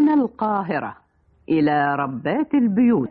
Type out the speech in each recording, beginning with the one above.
هنا القاهرة إلى ربات البيوت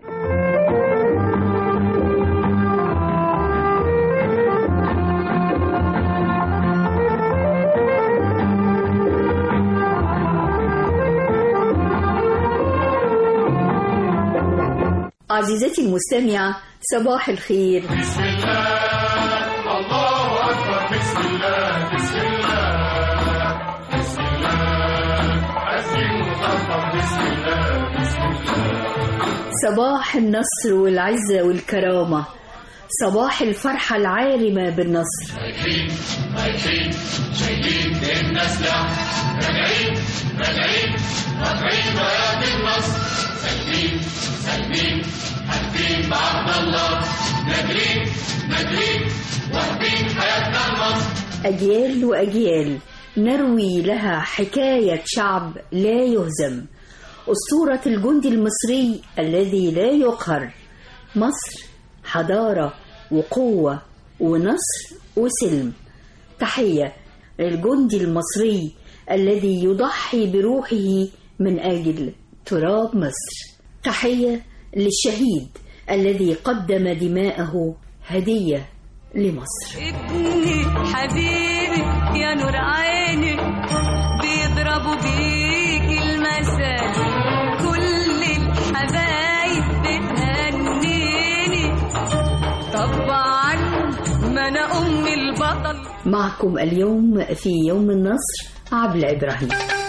عزيزتي المستمعة صباح الخير بسم الله الله أكبر بسم الله بسم الله بسم الله أسجد مطبق بسم الله بسم الله صباح النصر والعزة والكرامة صباح الفرحة العارمة بالنصر رايحين رايحين شايلين إن سلاح راجعين راجعين راجعين رايات النصر سالمين سالمين حالفين بعهد الله ناجرين ناجرين واخدين حياتنا لمصر أجيال وأجيال نروي لها حكاية شعب لا يهزم أسطورة الجندي المصري الذي لا يقهر مصر حضارة وقوة ونصر وسلم تحية للجندي المصري الذي يضحي بروحه من أجل تراب مصر تحية للشهيد الذي قدم دماءه هدية لمصر ابني حبيبي يا نور عيني بيضربوا بيك المثل كل الحبايب بتهنيني طبعا ما انا ام البطل معكم اليوم في يوم النصر عبلة إبراهيم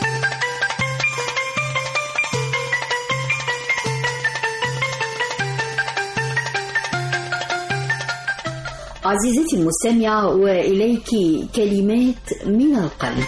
عزيزتي المستمعة وإليك كلمات من القلب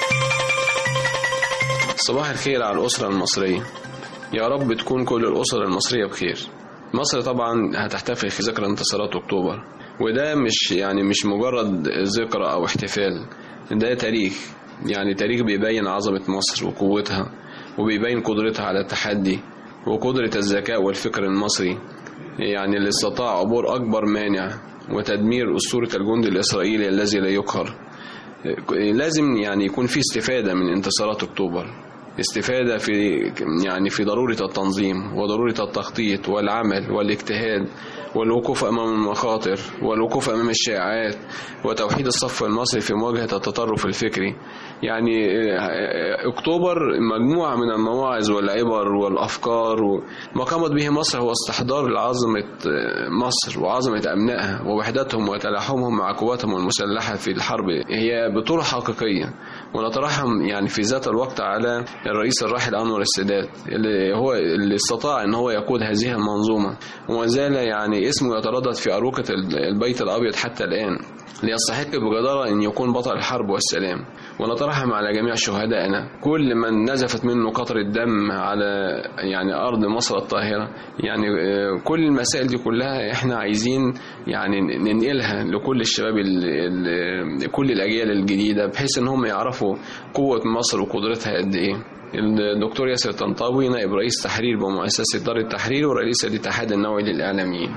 صباح الخير على الأسرة المصرية يا رب تكون كل الأسر المصرية بخير مصر طبعا هتحتفل في ذكرى انتصارات أكتوبر وده مش يعني مش مجرد ذكرى أو احتفال ده تاريخ يعني تاريخ بيبين عظمة مصر وقوتها وبيبين قدرتها على التحدي وقدرة الذكاء والفكر المصري يعني اللي استطاع عبور أكبر مانع وتدمير أسطورة الجندي الإسرائيلي الذي لا يقهر لازم يعني يكون في استفادة من انتصارات أكتوبر استفادة في يعني في ضرورة التنظيم وضرورة التخطيط والعمل والاجتهاد والوقوف أمام المخاطر والوقوف أمام الشائعات وتوحيد الصف المصري في مواجهة التطرف الفكري يعني أكتوبر مجموعة من المواعظ والعبر والأفكار ما قامت به مصر هو استحضار لعظمة مصر وعظمة أبنائها ووحدتهم وتلاحمهم مع قواتهم المسلحة في الحرب هي بطولة حقيقية ونترحم يعني في ذات الوقت على الرئيس الراحل أنور السادات اللي هو اللي استطاع ان هو يقود هذه المنظومة وما زال يعني اسمه يتردد في أروقة البيت الأبيض حتى الآن ليستحق بجدارة أن يكون بطل الحرب والسلام ونترحم على جميع شهدائنا كل من نزفت منه قطرة دم على يعني أرض مصر الطاهرة يعني كل المسائل دي كلها احنا عايزين يعني ننقلها لكل الشباب ال ال كل الأجيال الجديدة بحيث ان هم يعرفوا قوة مصر وقدرتها قد ايه الدكتور ياسر طنطاوي نائب رئيس تحرير بمؤسسة دار التحرير ورئيس الاتحاد النووي للإعلاميين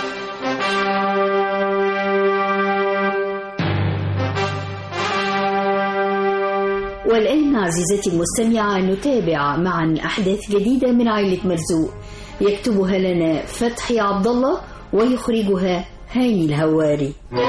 والآن عزيزتي المستمعة نتابع معا أحداث جديدة من عائلة مرزوق يكتبها لنا فتحي عبد الله ويخرجها هاني الهواري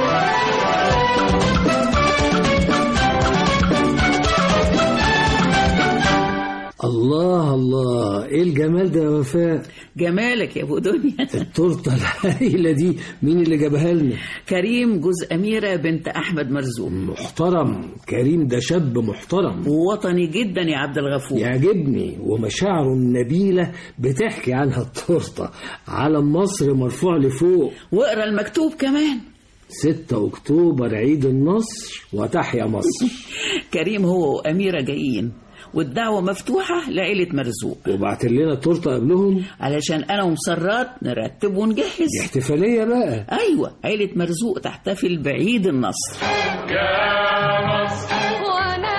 الله الله ايه الجمال ده يا وفاء جمالك يا ابو دنيا التورته الهائله دي مين اللي جابها لنا كريم جوز اميره بنت احمد مرزوق محترم كريم ده شاب محترم ووطني جدا يا عبد الغفور يعجبني ومشاعره النبيله بتحكي عنها التورته علم مصر مرفوع لفوق واقرا المكتوب كمان 6 اكتوبر عيد النصر وتحيا مصر كريم هو واميره جايين والدعوة مفتوحة لعيلة مرزوق وبعت لنا تورته قبلهم علشان أنا ومسرات نرتب ونجهز دي احتفالية بقى أيوة عيلة مرزوق تحتفل بعيد النصر يا مصر وانا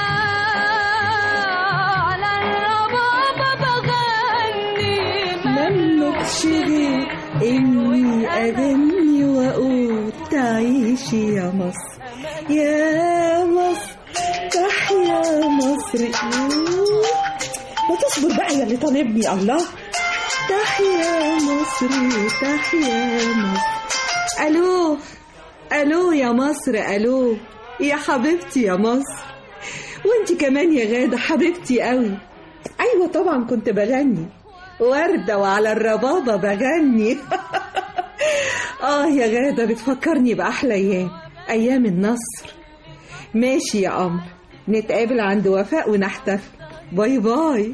على الربابة بغني مملكش غير اني اغني واقول تعيشي يا مصر يا مصر تحيا مصر ما اصبر بقى يا اللي طالبني الله تحيا مصر تحيا مصر الو الو يا مصر الو يا حبيبتي يا مصر وانت كمان يا غادة حبيبتي قوي ايوه طبعا كنت بغني وردة وعلى الربابة بغني اه يا غادة بتفكرني بأحلى أيام أيام النصر ماشي يا قمر نتقابل عند وفاء ونحتفل باي باي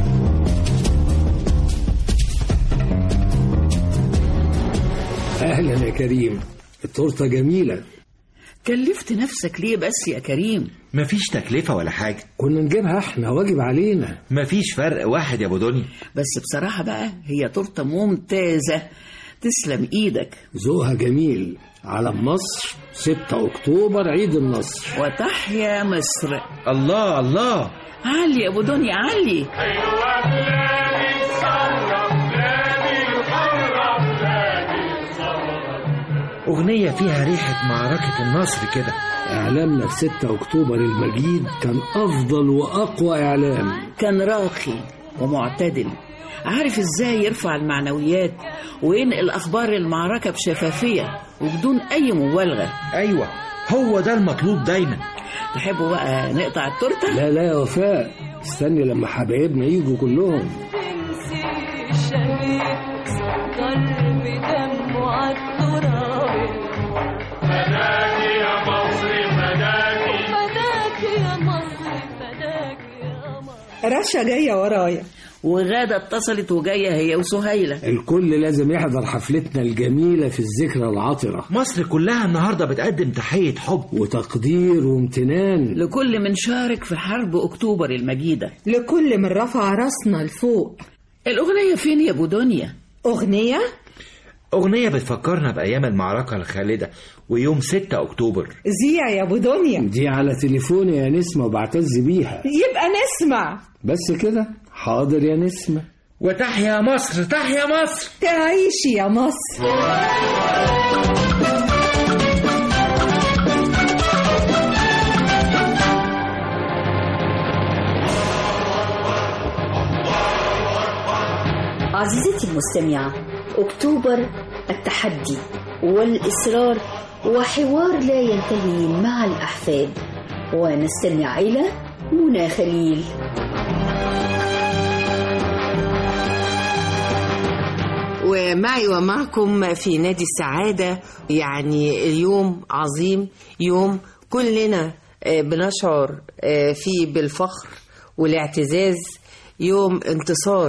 اهلا يا كريم التورته جميله كلفت نفسك ليه بس يا كريم مفيش تكلفة ولا حاجة كنا نجيبها احنا واجب علينا مفيش فرق واحد يا أبو دنيا بس بصراحة بقى هي تورتة ممتازة تسلم ايدك ذوقها جميل علم مصر 6 اكتوبر عيد النصر وتحيا مصر الله الله علي يا ابو دنيا علي حلوة بلادي الثورة بلادي الحرة بلادي الثورة أغنية فيها ريحة معركة النصر كده اعلامنا في 6 اكتوبر المجيد كان افضل واقوى اعلام كان راقي ومعتدل عارف ازاي يرفع المعنويات وينقل اخبار المعركة بشفافية وبدون اي مبالغة أيوة هو ده المطلوب دايما تحبوا بقى نقطع التورتة لا لا يا وفاء استني لما حبايبنا يجوا كلهم تنسي الشهيد سكر بدمه عالتراب فداكي يا مصر فداكي فداك يا مصر فداك يا مصر رشا جاية ورايا وغادة اتصلت وجاية هي وسهيلة الكل لازم يحضر حفلتنا الجميلة في الذكرى العطرة مصر كلها النهاردة بتقدم تحية حب وتقدير وامتنان لكل من شارك في حرب اكتوبر المجيدة لكل من رفع راسنا لفوق الاغنية فين يا ابو دنيا أغنية أغنية بتفكرنا بأيام المعركة الخالدة ويوم 6 أكتوبر زيع يا أبو دنيا دي على تليفوني يا نسمة وبعتز بيها يبقى نسمع بس كده حاضر يا نسمة وتحيا مصر تحيا مصر تعيشي يا مصر عزيزتي المستمعة أكتوبر التحدي والإصرار وحوار لا ينتهي مع الأحفاد ونستمع إلى منى خليل ومعي ومعكم في نادي السعادة يعني اليوم عظيم يوم كلنا آه، بنشعر آه، فيه بالفخر والاعتزاز يوم انتصار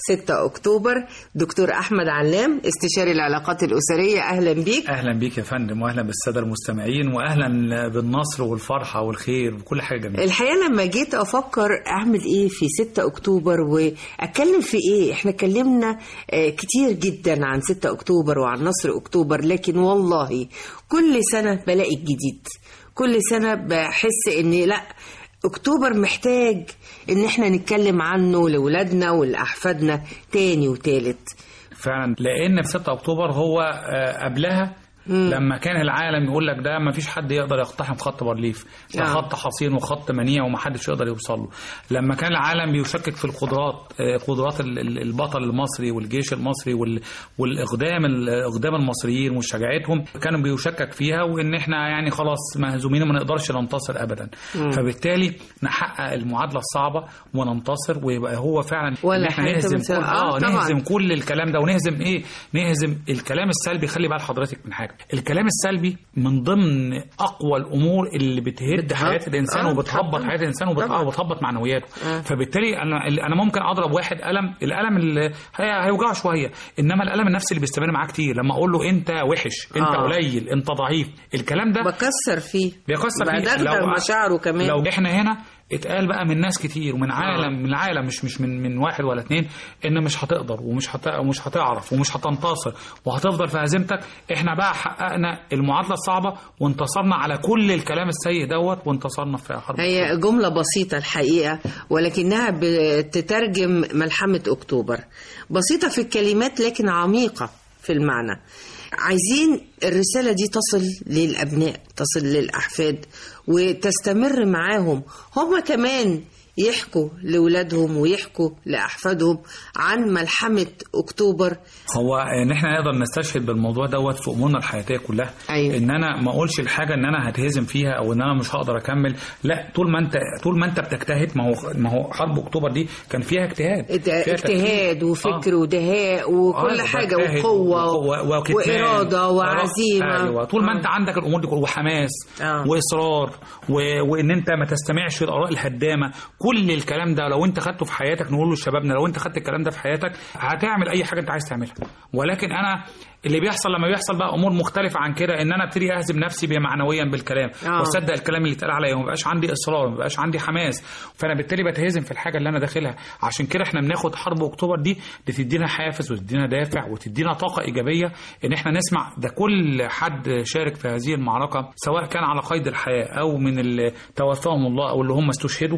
6 أكتوبر دكتور أحمد علام استشاري العلاقات الأسرية أهلا بيك اهلا بيك يا فندم واهلا بالساده المستمعين واهلا بالنصر والفرحه والخير وكل حاجه جميله الحقيقة لما جيت أفكر أعمل إيه في 6 أكتوبر وأتكلم في إيه إحنا اتكلمنا آه، كتير جدا عن 6 أكتوبر وعن نصر أكتوبر لكن والله كل سنة بلاقي جديد كل سنة بحس إن لأ أكتوبر محتاج إن إحنا نتكلم عنه لأولادنا ولأحفادنا تاني وتالت فعلا لان في 6 اكتوبر هو آه، قبلها لما كان العالم يقول لك ده ما فيش حد يقدر يقتحم خط بارليف ده آه. خط حصين وخط منيع ومحدش يقدر يوصل له لما كان العالم بيشكك في القدرات آه، قدرات ال- ال- البطل المصري والجيش المصري وال- والاقدام ال- اقدام المصريين وشجاعتهم كانوا بيشكك فيها وان احنا يعني خلاص مهزومين وما نقدرش ننتصر ابدا مم. فبالتالي نحقق المعادله الصعبه وننتصر ويبقى هو فعلا ولا إن احنا حاجة نهزم مثل- كل آه، اه طبعاً. نهزم كل الكلام ده ونهزم ايه نهزم الكلام السلبي خلي بال حضرتك من حاجه الكلام السلبي من ضمن اقوى الامور اللي بتهد بتهب- حياه الانسان آه، وبتهبط طبعاً. حياه الانسان وبت- طبعاً. آه، وبتهبط معنوياته آه. فبالتالي انا انا ممكن اضرب واحد قلم القلم اللي هي- هيوجعه شويه انما القلم النفسي اللي بيستمر معاه كتير لما اقول له انت وحش انت آه. قليل انت ضعيف الكلام ده بكسر فيه بيكسر فيه بدغدغ مشاعره كمان لو احنا هنا اتقال بقى من ناس كتير ومن عالم من العالم مش مش من من واحد ولا اتنين ان مش هتقدر ومش هت ومش هتعرف ومش هتنتصر وهتفضل في هزيمتك احنا بقى حققنا المعادله الصعبه وانتصرنا على كل الكلام السيء دوت وانتصرنا في حرب هي جملة بسيطة الحقيقة ولكنها بتترجم ملحمة أكتوبر بسيطة في الكلمات لكن عميقة في المعنى عايزين الرسالة دي تصل للأبناء تصل للأحفاد وتستمر معاهم هم كمان يحكوا لأولادهم ويحكوا لأحفادهم عن ملحمة أكتوبر هو ان احنا نقدر نستشهد بالموضوع دوت في امورنا الحياتيه كلها أيوة. ان انا ما اقولش الحاجه ان انا هتهزم فيها او ان انا مش هقدر اكمل لا طول ما انت طول ما انت بتجتهد ما هو ما هو حرب اكتوبر دي كان فيها اجتهاد فيها اجتهاد تفكير. وفكر ودهاء وكل آه، حاجة بجتهد وقوة وقوة وكتمان. وإرادة وعزيمة ايوه طول ما آه. انت عندك الامور دي كلها وحماس آه. واصرار و... وان انت ما تستمعش للاراء الهدامه كل الكلام ده لو انت خدته في حياتك نقول لشبابنا لو انت خدت الكلام ده في حياتك هتعمل اي حاجه انت عايز تعملها ولكن انا اللي بيحصل لما بيحصل بقى امور مختلفه عن كده ان انا ابتدي اهزم نفسي معنويا بالكلام آه. واصدق الكلام اللي اتقال عليا وما بقاش عندي اصرار ما بقاش عندي حماس فانا بالتالي بتهزم في الحاجه اللي انا داخلها عشان كده احنا بناخد حرب اكتوبر دي بتدينا حافز وتدينا دافع وتدينا طاقه ايجابيه ان احنا نسمع ده كل حد شارك في هذه المعركه سواء كان على قيد الحياه او من اللي توفاهم الله او اللي هم استشهدوا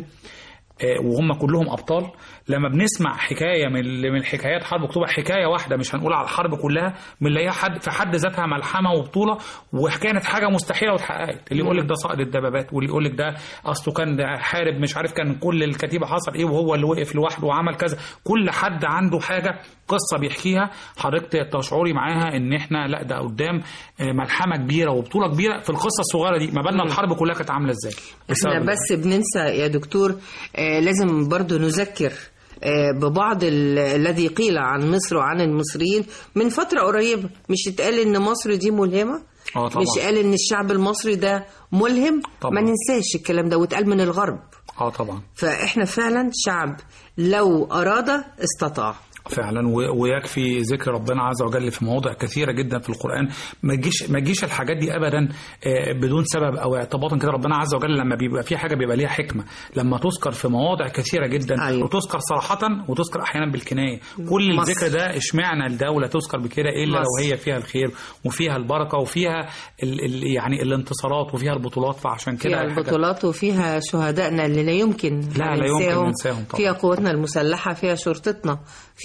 آه، وهم كلهم ابطال لما بنسمع حكايه من من حكايات حرب اكتوبر حكايه واحده مش هنقول على الحرب كلها بنلاقيها حد في حد ذاتها ملحمه وبطوله وكانت حاجه مستحيله واتحققت اللي يقول لك ده صائد الدبابات واللي يقول لك ده اصله كان ده حارب مش عارف كان كل الكتيبه حصل ايه وهو اللي وقف لوحده وعمل كذا كل حد عنده حاجه قصه بيحكيها حضرتك تشعري معاها ان احنا لا ده قدام آه، ملحمه كبيره وبطوله كبيره في القصه الصغيره دي ما بالنا الحرب كلها كانت عامله ازاي بسبب احنا ده. بس بننسى يا دكتور آه لازم برضو نذكر آه ببعض ال- الذي قيل عن مصر وعن المصريين من فترة قريبة مش اتقال ان مصر دي ملهمة اه طبعا مش قال ان الشعب المصري ده ملهم طبعا. ما ننساش الكلام ده واتقال من الغرب اه طبعا فاحنا فعلا شعب لو اراد استطاع فعلا و- ويكفي ذكر ربنا عز وجل في مواضع كثيره جدا في القران ما تجيش ما تجيش الحاجات دي ابدا آه، بدون سبب او اعتباطا كده ربنا عز وجل لما بيبقى في حاجه بيبقى ليها حكمه لما تذكر في مواضع كثيره جدا أيوة. وتذكر صراحه وتذكر احيانا بالكنايه كل مصر. الذكر ده اشمعنى الدوله تذكر بكده الا لو مصر. هي فيها الخير وفيها البركه وفيها ال ال يعني الانتصارات وفيها البطولات فعشان كده فيها الحاجة- البطولات وفيها شهدائنا اللي لا يمكن لا، لا يمكن ننساهم. ننساهم طبعا. فيها قواتنا المسلحة فيها شرطتنا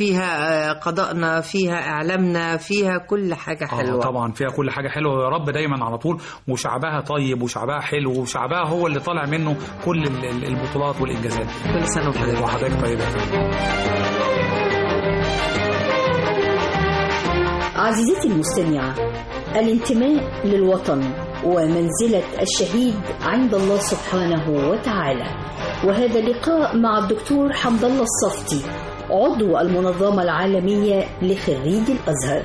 فيها آه، قضائنا فيها إعلامنا فيها كل حاجة آه حلوة طبعا فيها كل حاجه حلوه ويا رب دايما على طول وشعبها طيب وشعبها حلو وشعبها هو اللي طالع منه كل ال- ال- البطولات والانجازات كل سنة وحضرتك وحضرتك طيب يا فندم عزيزتي المستمعة الانتماء للوطن ومنزلة الشهيد عند الله سبحانه وتعالى وهذا لقاء مع الدكتور حمد الله الصفتي عضو المنظمة العالمية لخريج الأزهر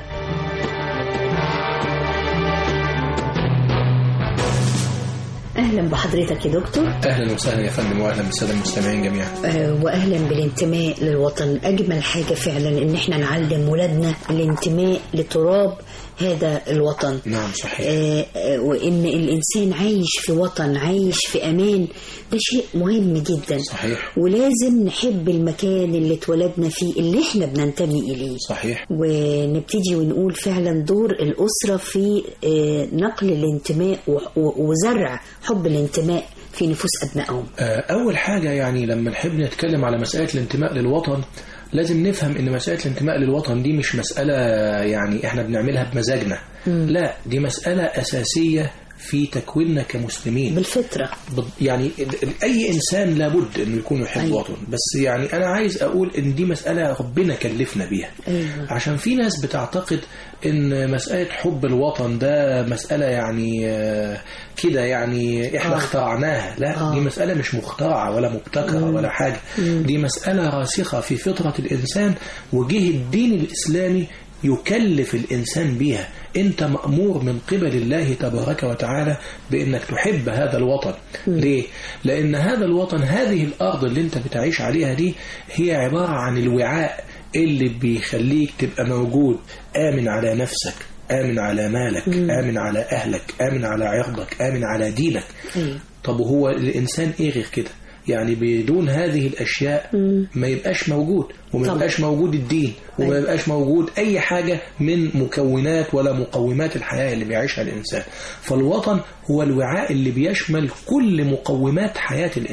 أهلا بحضرتك يا دكتور اهلا وسهلا يا فندم واهلا بالساده المستمعين جميعا آه، واهلا بالانتماء للوطن اجمل حاجه فعلا ان احنا نعلم ولادنا الانتماء لتراب هذا الوطن نعم صحيح آه، آه، وان الانسان عايش في وطن عايش في امان ده شيء مهم جدا صحيح ولازم نحب المكان اللي اتولدنا فيه اللي احنا بننتمي اليه صحيح ونبتدي ونقول فعلا دور الأسرة في آه، نقل الانتماء و- و- وزرع حب الانتماء في نفوس أبنائهم آه، أول حاجة يعني لما نحب نتكلم على مسألة الانتماء للوطن لازم نفهم إن مسألة الانتماء للوطن دي مش مسألة يعني إحنا بنعملها بمزاجنا مم. لا دي مسألة أساسية في تكويننا كمسلمين بالفطرة بال- يعني ال- ال- أي إنسان لابد إنه يكون يحب أيوة. وطن بس يعني أنا عايز أقول إن دي مسألة ربنا كلفنا بيها أيوة. عشان في ناس بتعتقد ان مسألة حب الوطن ده مسألة يعني آه، كده يعني احنا آه. اخترعناها لا آه. دي مسألة مش مخترعة ولا مبتكرة مم. ولا حاجة مم. دي مسألة راسخة في فطرة الإنسان وجه الدين الإسلامي يكلف الإنسان بيها أنت مأمور من قبل الله تبارك وتعالى بأنك تحب هذا الوطن ليه؟ لأن هذا الوطن هذه الأرض اللي أنت بتعيش عليها دي هي عبارة عن الوعاء اللي بيخليك تبقى موجود آمن على نفسك آمن على مالك مم. آمن على أهلك آمن على عرضك آمن على دينك أيوة. طب وهو الإنسان إيه غير كده يعني بدون هذه الأشياء مم. ما يبقاش موجود وما طبعا. يبقاش موجود الدين وما أيوة. يبقاش موجود أي حاجة من مكونات ولا مقومات الحياة اللي بيعيشها الإنسان فالوطن هو الوعاء اللي بيشمل كل مقومات حياة الإنسان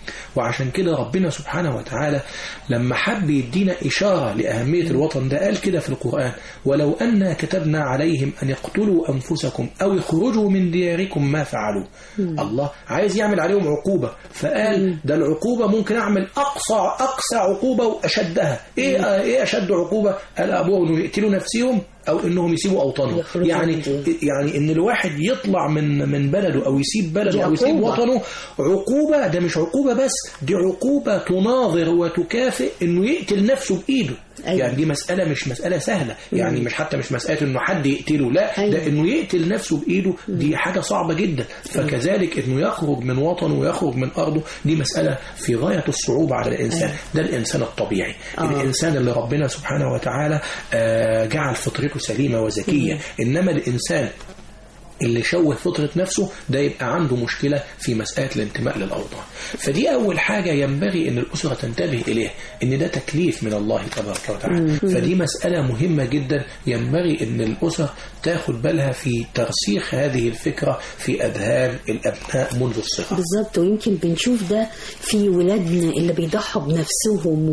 وعشان كده ربنا سبحانه وتعالى لما حب يدينا إشارة لأهمية الوطن ده قال كده في القرآن ولو أنا كتبنا عليهم أن يقتلوا أنفسكم أو يخرجوا من دياركم ما فعلوا الله عايز يعمل عليهم عقوبة فقال ده العقوبة ممكن أعمل أقصى أقصى عقوبة وأشدها إيه, إيه أشد عقوبة قال أبوه أنه يقتلوا نفسهم او انهم يسيبوا اوطانهم يعني يعني ان الواحد يطلع من من بلده او يسيب بلده او يسيب عقوبة. وطنه عقوبه ده مش عقوبه بس دي عقوبه تناظر وتكافئ انه يقتل نفسه بايده أيوة. يعني دي مسألة مش مسألة سهلة يعني مش حتى مش مسألة انه حد يقتله لا أيوة. ده انه يقتل نفسه بايده دي حاجة صعبة جدا فكذلك انه يخرج من وطنه ويخرج من ارضه دي مسألة في غاية الصعوبة على الانسان أيوة. ده الانسان الطبيعي آه. الانسان اللي ربنا سبحانه وتعالى آه، جعل فطرته سليمة وذكية انما الانسان اللي شوه فطرة نفسه ده يبقى عنده مشكلة في مسألة الانتماء للأوطان فدي أول حاجة ينبغي أن الأسرة تنتبه إليه أن ده تكليف من الله تبارك وتعالى مم. فدي مسألة مهمة جدا ينبغي أن الأسر تاخد بالها في ترسيخ هذه الفكرة في أذهان الأبناء منذ الصغر بالظبط ويمكن بنشوف ده في ولادنا اللي بيضحوا بنفسهم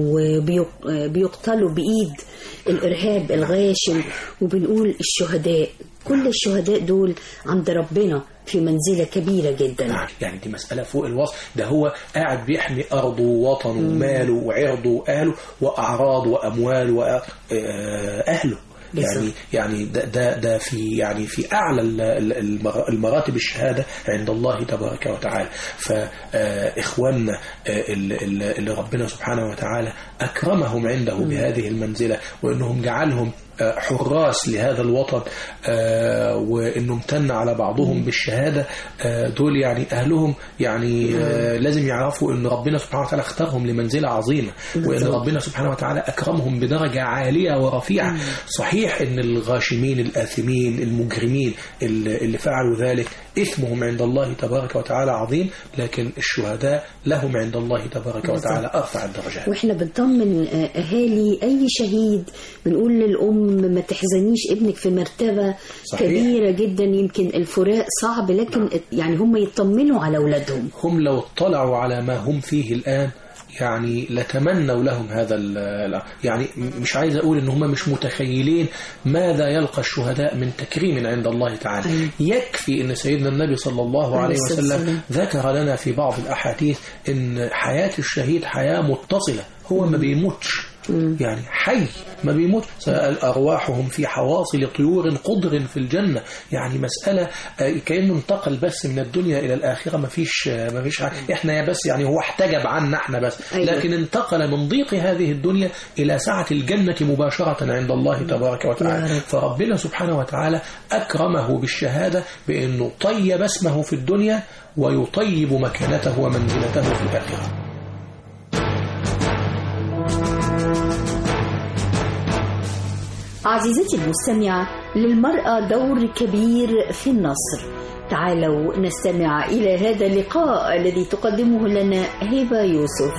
وبيقتلوا بإيد الإرهاب الغاشم وبنقول الشهداء كل الشهداء دول عند ربنا في منزلة كبيرة جدا يعني دي مسألة فوق الوصف ده هو قاعد بيحمي أرضه ووطنه وماله وعرضه وأهله وأعراض وأموال وأهله يعني يعني ده ده ده في يعني في اعلى ال- ال- المر- المراتب الشهاده عند الله تبارك وتعالى فاخواننا اللي ربنا سبحانه وتعالى اكرمهم عنده بهذه المنزله وانهم جعلهم آه، حراس لهذا الوطن آه، وانه امتن على بعضهم بالشهاده آه، دول يعني اهلهم يعني آه، لازم يعرفوا ان ربنا سبحانه وتعالى اختارهم لمنزله عظيمه وان بالظبط. ربنا سبحانه وتعالى اكرمهم بدرجه عاليه ورفيعه صحيح ان الغاشمين الاثمين المجرمين اللي اللي فعلوا ذلك اثمهم عند الله تبارك وتعالى عظيم لكن الشهداء لهم عند الله تبارك بالظبط. وتعالى ارفع الدرجات واحنا بنطمن آه، اهالي اي شهيد بنقول للام ما تحزنيش ابنك في مرتبه صحيح. كبيره جدا يمكن الفراق صعب لكن يعني هم يطمنوا على اولادهم هم لو اطلعوا على ما هم فيه الآن يعني لتمنوا لهم هذا ال- ال- يعني م- مش عايز أقول إن هم مش متخيلين ماذا يلقى الشهداء من تكريم عند الله تعالى يكفي إن سيدنا النبي صلى الله عليه عليه الصلاة وسلم والسلام. ذكر لنا في بعض الأحاديث إن حياة الشهيد حياة متصلة هو ما بيموتش يعني حي ما بيموت سأل أرواحهم في حواصل طيور قدر في الجنة يعني مسألة آه، كأنه انتقل بس من الدنيا إلى الآخرة ما فيش آه، ما فيش حاجة. إحنا يا بس يعني هو احتجب عنا إحنا بس أيوة. لكن انتقل من ضيق هذه الدنيا إلى سعة الجنة مباشرة عند الله تبارك وتعالى فربنا سبحانه وتعالى أكرمه بالشهادة بأنه طيب اسمه في الدنيا ويطيب مكانته ومنزلته في الآخرة عزيزتي المستمعة للمرأة دور كبير في النصر تعالوا نستمع إلى هذا اللقاء الذي تقدمه لنا هبة يوسف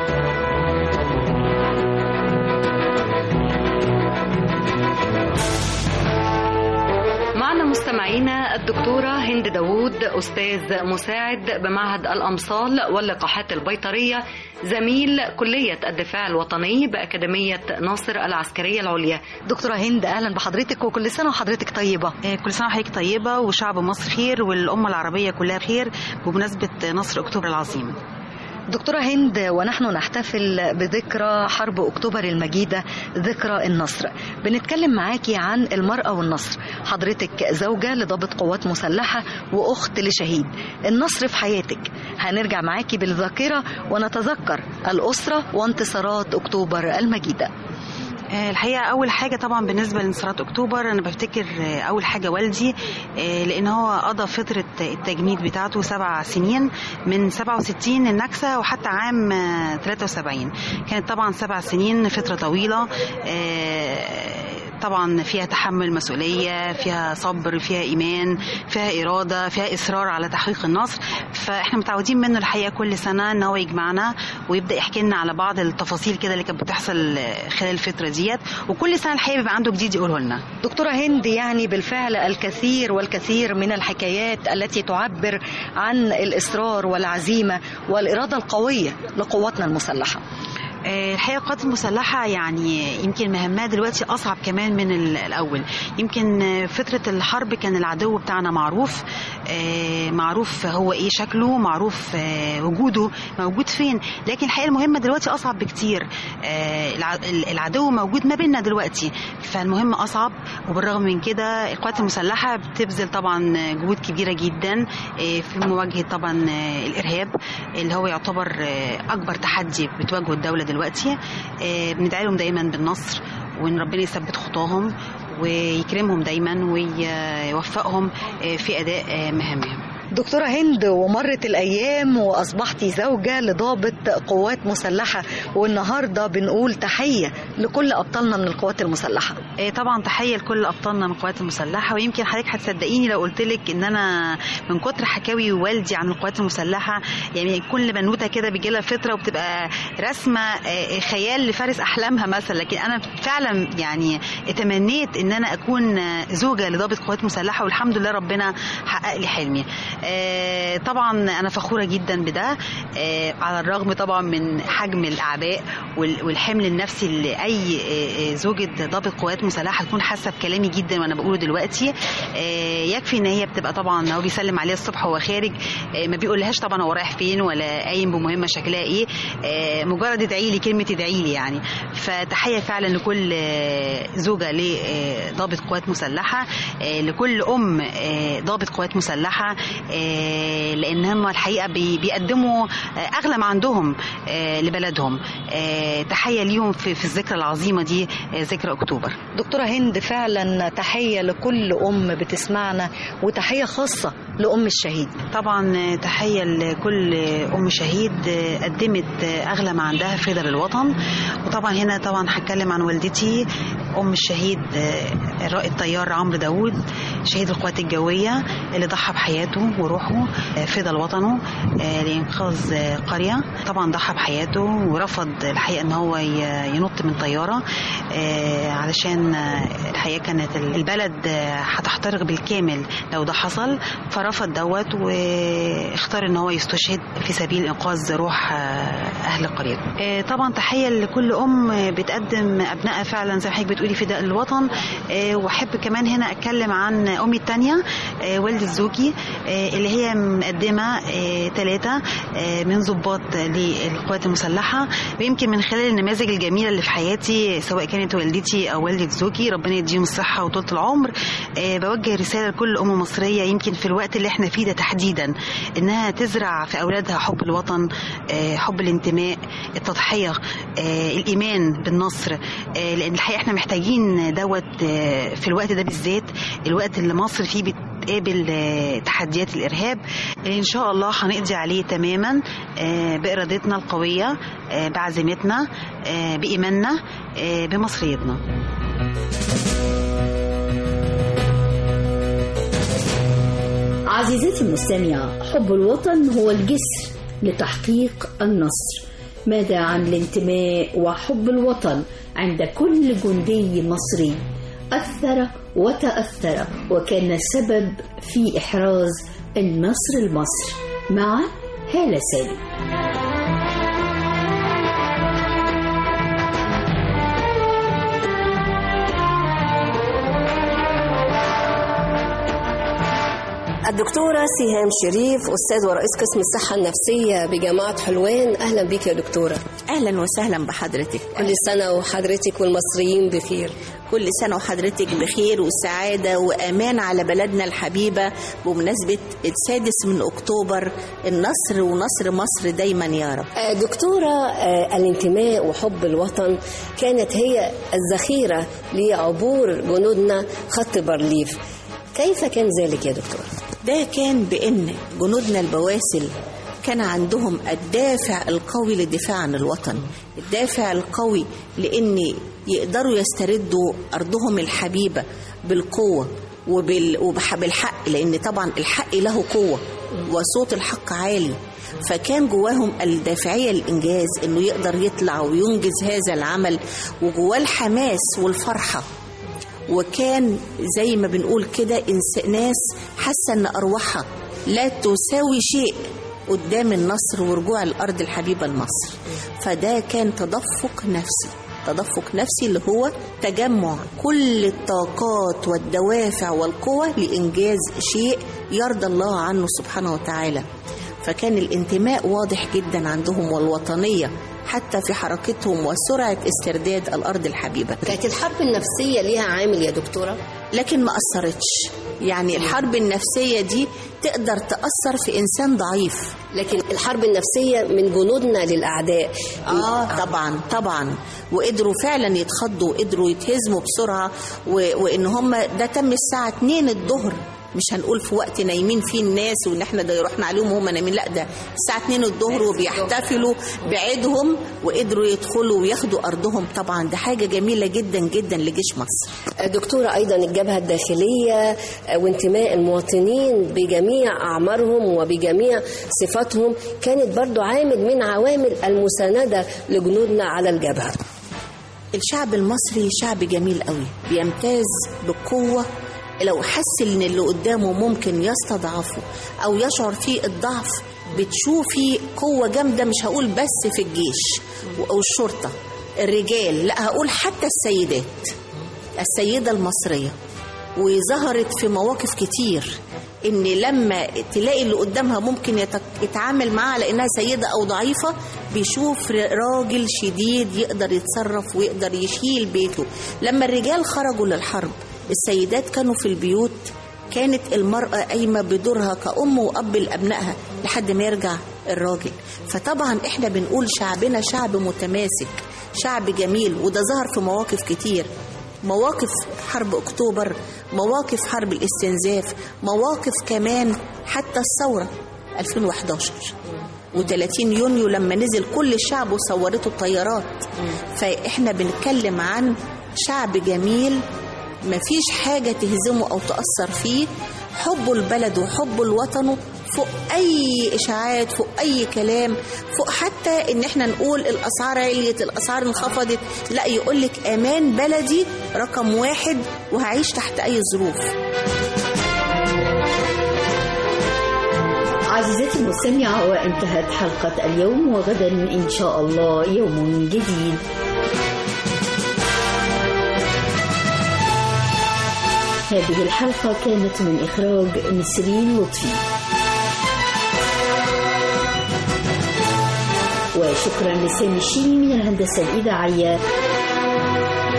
معنا مستمعينا الدكتورة هند داوود أستاذ مساعد بمعهد الأمصال واللقاحات البيطرية زميل كلية الدفاع الوطني بأكاديمية ناصر العسكرية العليا دكتورة هند أهلا بحضرتك وكل سنة وحضرتك طيبة كل سنة وحضرتك طيبة وشعب مصر خير والأمة العربية كلها خير بمناسبة نصر أكتوبر العظيم دكتورة هند ونحن نحتفل بذكرى حرب أكتوبر المجيدة ذكرى النصر بنتكلم معاكي عن المرأة والنصر حضرتك زوجة لضابط قوات مسلحة وأخت لشهيد النصر في حياتك هنرجع معاكي بالذاكرة ونتذكر الأسرة وانتصارات أكتوبر المجيدة آه، الحقيقة أول حاجة طبعا بالنسبة لانتصارات أكتوبر أنا بفتكر آه، أول حاجة والدي آه، لأن هو قضى فترة التجنيد بتاعته سبع سنين من 67 النكسة وحتى عام آه، 73 كانت طبعا سبع سنين فترة طويلة آه، طبعا فيها تحمل مسؤولية فيها صبر فيها إيمان فيها إرادة فيها إصرار على تحقيق النصر فإحنا متعودين منه الحقيقة كل سنة إن هو يجمعنا ويبدأ يحكي لنا على بعض التفاصيل كده اللي كانت بتحصل خلال الفترة ديت وكل سنة الحقيقة بيبقى عنده جديد يقوله لنا دكتورة هند يعني بالفعل الكثير والكثير من الحكايات التي تعبر عن الإصرار والعزيمة والإرادة القوية لقواتنا المسلحة آه، الحقيقه القوات المسلحه يعني يمكن مهمها دلوقتي اصعب كمان من ال- الاول يمكن آه، فتره الحرب كان العدو بتاعنا معروف آه، معروف هو ايه شكله معروف آه، وجوده موجود فين لكن الحقيقه المهمه دلوقتي اصعب بكتير آه، الع- ال- العدو موجود ما بيننا دلوقتي فالمهم اصعب وبالرغم من كده القوات المسلحه بتبذل طبعا جهود كبيره جدا آه، في مواجهه طبعا آه، الارهاب اللي هو يعتبر آه، اكبر تحدي بتواجهه الدوله دلوقتي آه، بندعي لهم دايما بالنصر وان ربنا يثبت خطاهم ويكرمهم دايما ويوفقهم آه، في اداء آه، مهامهم دكتورة هند ومرت الأيام وأصبحتي زوجة لضابط قوات مسلحة والنهاردة بنقول تحية لكل أبطالنا من القوات المسلحة آه، طبعا تحيه لكل ابطالنا من القوات المسلحه ويمكن حضرتك هتصدقيني لو قلت لك ان انا من كتر حكاوي والدي عن القوات المسلحه يعني كل بنوته كده بيجي لها فتره وبتبقى رسمه آه، خيال لفارس احلامها مثلا لكن انا فعلا يعني تمنيت ان انا اكون آه، زوجه لضابط قوات مسلحه والحمد لله ربنا حقق لي حلمي آه، طبعا انا فخوره جدا بده آه، على الرغم طبعا من حجم الاعباء وال- والحمل النفسي اللي اي آه، آه، زوجة ضابط قوات مسلحة تكون حاسة بكلامي جدا وانا بقوله دلوقتي آه، يكفي ان هي بتبقى طبعا هو بيسلم عليها الصبح وهو خارج آه، ما بيقولهاش طبعا هو رايح فين ولا قايم بمهمة شكلها ايه آه، مجرد ادعي لي كلمة ادعي لي يعني فتحية فعلا لكل آه، زوجة لضابط قوات مسلحة آه، لكل ام آه، ضابط قوات مسلحة آه، لان هم الحقيقة بي- بيقدموا آه، اغلى ما عندهم آه، لبلدهم آه، تحية ليهم في في الذكرى العظيمة دي آه، ذكرى اكتوبر دكتورة هند فعلا تحية لكل أم بتسمعنا وتحية خاصة لأم الشهيد طبعا آه، تحية لكل أم شهيد آه، قدمت آه، أغلى ما عندها فدا للوطن وطبعا هنا طبعا هتكلم عن والدتي أم الشهيد آه، الرائد طيار عمرو داوود شهيد القوات الجوية اللي ضحى بحياته وروحه آه، فدا لوطنه آه، لإنقاذ آه، قرية طبعا ضحى بحياته ورفض الحقيقة إن هو ي- ينط من طيارة آه، علشان آه، الحقيقة كانت البلد آه، هتحترق بالكامل لو ده حصل فرفض دوت واختار ان هو يستشهد في سبيل انقاذ روح آه، اهل قريته آه، طبعا تحيه لكل ام آه، بتقدم ابنائها فعلا زي ما حضرتك بتقولي فداء للوطن آه، واحب كمان هنا اتكلم عن امي الثانيه والده زوجي آه، اللي هي مقدمه ثلاثه من ضباط للقوات المسلحه ويمكن من خلال النماذج الجميله اللي في حياتي سواء كانت والدتي او والده زوجي ربنا يديهم الصحه وطولة العمر آه، بوجه رساله لكل ام مصريه يمكن في الوقت اللي احنا فيه ده تحديدا انها تزرع في اولادها حب الوطن آه، حب الانتماء التضحيه آه، الايمان بالنصر آه، لان الحقيقه احنا محتاجين دوت آه، في الوقت ده بالذات الوقت اللي مصر فيه بتقابل آه، تحديات الارهاب اللي ان شاء الله هنقضي عليه تماما آه، بارادتنا القويه آه، بعزيمتنا آه، بايماننا آه، بمصريتنا عزيزتي المستمعة حب الوطن هو الجسر لتحقيق النصر ماذا عن الانتماء وحب الوطن عند كل جندي مصري أثر وتأثر وكان سبب في إحراز النصر المصري مع هالة سالم الدكتورة سهام شريف أستاذ ورئيس قسم الصحة النفسية بجامعة حلوان أهلا بك يا دكتورة اهلا وسهلا بحضرتك كل سنة وحضرتك والمصريين بخير كل سنه وحضرتك بخير وسعاده وامان على بلدنا الحبيبه بمناسبه السادس من اكتوبر النصر ونصر مصر دايما يا رب آه، دكتورة آه، الانتماء وحب الوطن كانت هي الذخيرة لعبور جنودنا خط بارليف كيف كان ذلك يا دكتورة؟ ده كان بان جنودنا البواسل كان عندهم الدافع القوي للدفاع عن الوطن الدافع القوي لان يقدروا يستردوا أرضهم الحبيبة بالقوة وبال... وبح- بالحق لأن طبعا الحق له قوة وصوت الحق عالي فكان جواهم الدافعية للإنجاز إنه يقدر يطلع وينجز هذا العمل وجواه الحماس والفرحة وكان زي ما بنقول كده إنس- ناس حاسة إن أرواحها لا تساوي شيء قدام النصر ورجوع الأرض الحبيبة لمصر فده كان تدفق نفسي تدفق نفسي اللي هو تجمع كل الطاقات والدوافع والقوة لإنجاز شيء يرضى الله عنه سبحانه وتعالى فكان الانتماء واضح جدا عندهم والوطنية حتى في حركتهم وسرعة استرداد الأرض الحبيبة كانت الحرب النفسية ليها عامل يا دكتورة لكن ما أثرتش يعني الحرب النفسية دي تقدر تأثر في إنسان ضعيف لكن الحرب النفسية من جنودنا للأعداء آه طبعا طبعا وقدروا فعلا يتخضوا وقدروا يتهزموا بسرعة و... وإن هم ده تم الساعة 2 الظهر مش هنقول في وقت نايمين فيه الناس وان احنا ده يروحنا عليهم وهم نايمين لا ده الساعه 2 الظهر وبيحتفلوا بعيدهم وقدروا يدخلوا وياخدوا ارضهم طبعا ده حاجه جميله جدا جدا لجيش مصر دكتورة أيضا الجبهة الداخلية وانتماء المواطنين بجميع أعمارهم وبجميع صفاتهم كانت برضو عامل من عوامل المساندة لجنودنا على الجبهة الشعب المصري شعب جميل قوي بيمتاز بقوة لو حس ان اللي قدامه ممكن يستضعفه او يشعر فيه الضعف بتشوفي قوة جامدة مش هقول بس في الجيش او الشرطة الرجال لا هقول حتى السيدات السيدة المصرية وظهرت في مواقف كتير ان لما تلاقي اللي قدامها ممكن يتك- يتعامل معاها على انها سيده او ضعيفه بيشوف ر- راجل شديد يقدر يتصرف ويقدر يشيل بيته لما الرجال خرجوا للحرب السيدات كانوا في البيوت كانت المرأة قايمة بدورها كأم وأب لأبنائها لحد ما يرجع الراجل فطبعا احنا بنقول شعبنا شعب متماسك شعب جميل وده ظهر في مواقف كتير مواقف حرب اكتوبر مواقف حرب الاستنزاف مواقف كمان حتى الثوره 2011 و30 يونيو لما نزل كل الشعب وصورته الطيارات فاحنا بنتكلم عن شعب جميل مفيش حاجة تهزمه أو تأثر فيه حبه البلد وحبه لوطنه فوق أي إشاعات فوق أي كلام فوق حتى إن إحنا نقول الأسعار عليت الأسعار انخفضت لا يقولك أمان بلدي رقم واحد وهعيش تحت أي ظروف عزيزتي المستمعة وانتهت حلقة اليوم وغدا إن شاء الله يوم جديد هذه الحلقة كانت من إخراج نسرين لطفي وشكرا لسامي الشيمي من الهندسة الإذاعية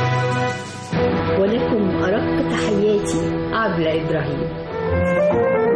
ولكم أرق تحياتي عبلة إبراهيم